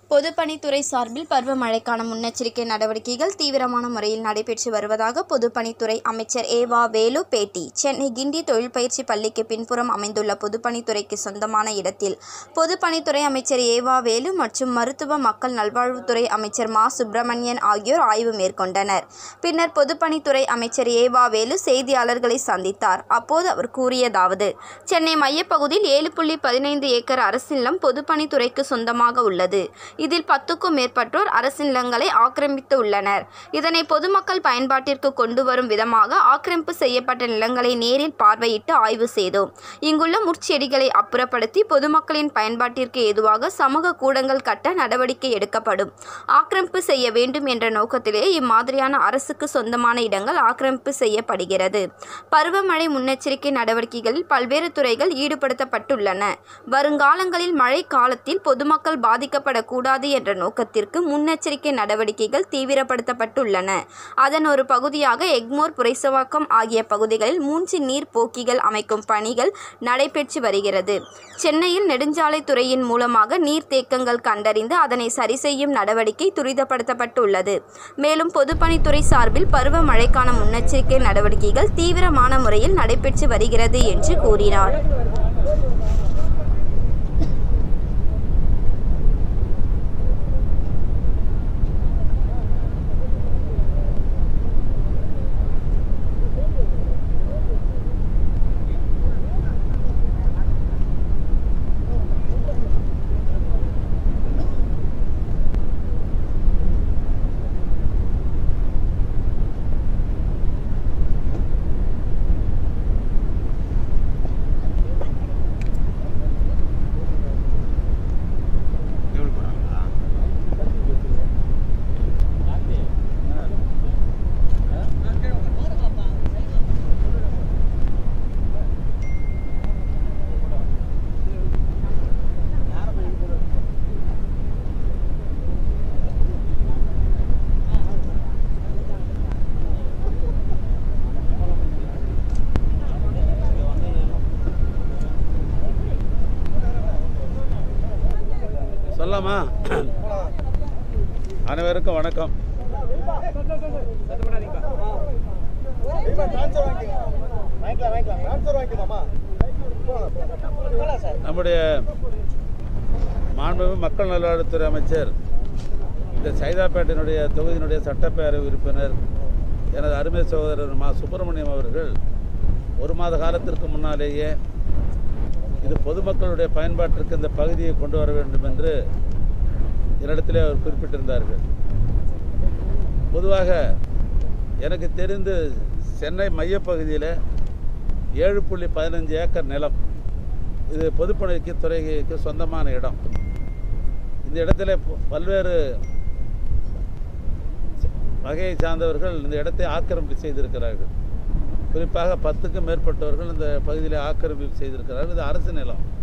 பொதுப்பணித்துறை சார்பில் பருவமழைக்கான முன்னெச்சரிக்கை நடவடிக்கைகள் தீவிரமான முறையில் நடைபெற்று வருவதாக பொதுப்பணித்துறை அமைச்சர் ஏவா வேலு பேட்டி சென்னை கிண்டி தொழில் பயிற்சி பள்ளிக்கு பின்புறம் அமைந்துள்ள பொதுப்பணித்துறைக்கு சொந்தமான இடத்தில் பொதுப்பணித்துறை அமைச்சர் ஏவா வேலு மற்றும் மருத்துவ மக்கள் நல்வாழ்வுத்துறை அமைச்சர் மா சுப்பிரமணியன் ஆகியோர் ஆய்வு மேற்கொண்டனர் பின்னர் பொதுப்பணித்துறை அமைச்சர் ஏவா வேலு செய்தியாளர்களை சந்தித்தார் அப்போது அவர் கூறியதாவது சென்னை மையப்பகுதியில் ஏழு புள்ளி பதினைந்து ஏக்கர் அரசு நிலம் பொதுப்பணித்துறைக்கு சொந்தமாக உள்ளது இதில் பத்துக்கும் மேற்பட்டோர் அரசு நிலங்களை ஆக்கிரமித்து உள்ளனர் இதனை பொதுமக்கள் பயன்பாட்டிற்கு கொண்டு வரும் விதமாக ஆக்கிரமிப்பு செய்யப்பட்ட நிலங்களை நேரில் பார்வையிட்டு ஆய்வு செய்தோம் இங்குள்ள முட்செடிகளை அப்புறப்படுத்தி பொதுமக்களின் பயன்பாட்டிற்கு ஏதுவாக சமூக கூடங்கள் கட்ட நடவடிக்கை எடுக்கப்படும் ஆக்கிரமிப்பு செய்ய வேண்டும் என்ற நோக்கத்திலே இம்மாதிரியான அரசுக்கு சொந்தமான இடங்கள் ஆக்கிரமிப்பு செய்யப்படுகிறது பருவமழை முன்னெச்சரிக்கை நடவடிக்கைகளில் பல்வேறு துறைகள் ஈடுபடுத்தப்பட்டுள்ளன வருங்காலங்களில் மழை காலத்தில் பொதுமக்கள் பாதிக்கப்படக்கூடாது என்ற நோக்கத்திற்கு முன்னெச்சரிக்கை நடவடிக்கைகள் தீவிரப்படுத்தப்பட்டுள்ளன அதன் ஒரு பகுதியாக எக்மோர் புரைசவாக்கம் ஆகிய பகுதிகளில் மூன்று நீர் போக்கிகள் அமைக்கும் பணிகள் நடைபெற்று வருகிறது சென்னையில் நெடுஞ்சாலைத்துறையின் மூலமாக நீர்த்தேக்கங்கள் கண்டறிந்து அதனை சரி செய்யும் நடவடிக்கை துரிதப்படுத்தப்பட்டுள்ளது மேலும் பொதுப்பணித்துறை சார்பில் பருவமழைக்கான முன்னெச்சரிக்கை நடவடிக்கைகள் தீவிரமான முறையில் நடைபெற்று வருகிறது என்று கூறினார் எவ்வளோ போகிறாங்களா சொல்லாமா அனைவருக்கும் வணக்கம் நம்முடைய மாண்புமிகு மக்கள் நல்வாழ்வுத்துறை அமைச்சர் இந்த சைதாப்பேட்டையினுடைய தொகுதியினுடைய சட்டப்பேரவை உறுப்பினர் எனது அருமை சகோதரர் மா சுப்பிரமணியம் அவர்கள் ஒரு மாத காலத்திற்கு முன்னாலேயே இது பொதுமக்களுடைய பயன்பாட்டிற்கு இந்த பகுதியை கொண்டு வர வேண்டும் என்று என்னிடத்திலே அவர் குறிப்பிட்டிருந்தார்கள் பொதுவாக எனக்கு தெரிந்து சென்னை மையப்பகுதியில் ஏழு புள்ளி பதினஞ்சு ஏக்கர் நிலம் இது பொதுப்பணிக்கு துறைக்கு சொந்தமான இடம் இந்த இடத்துல ப- பல்வேறு வகையை சார்ந்தவர்கள் இந்த இடத்தை ஆக்கிரமிப்பு செய்திருக்கிறார்கள் குறிப்பாக பத்துக்கும் மேற்பட்டவர்கள் இந்த பகுதியில் ஆக்கிரமிப்பு செய்திருக்கிறார்கள் இது அரசு நிலம்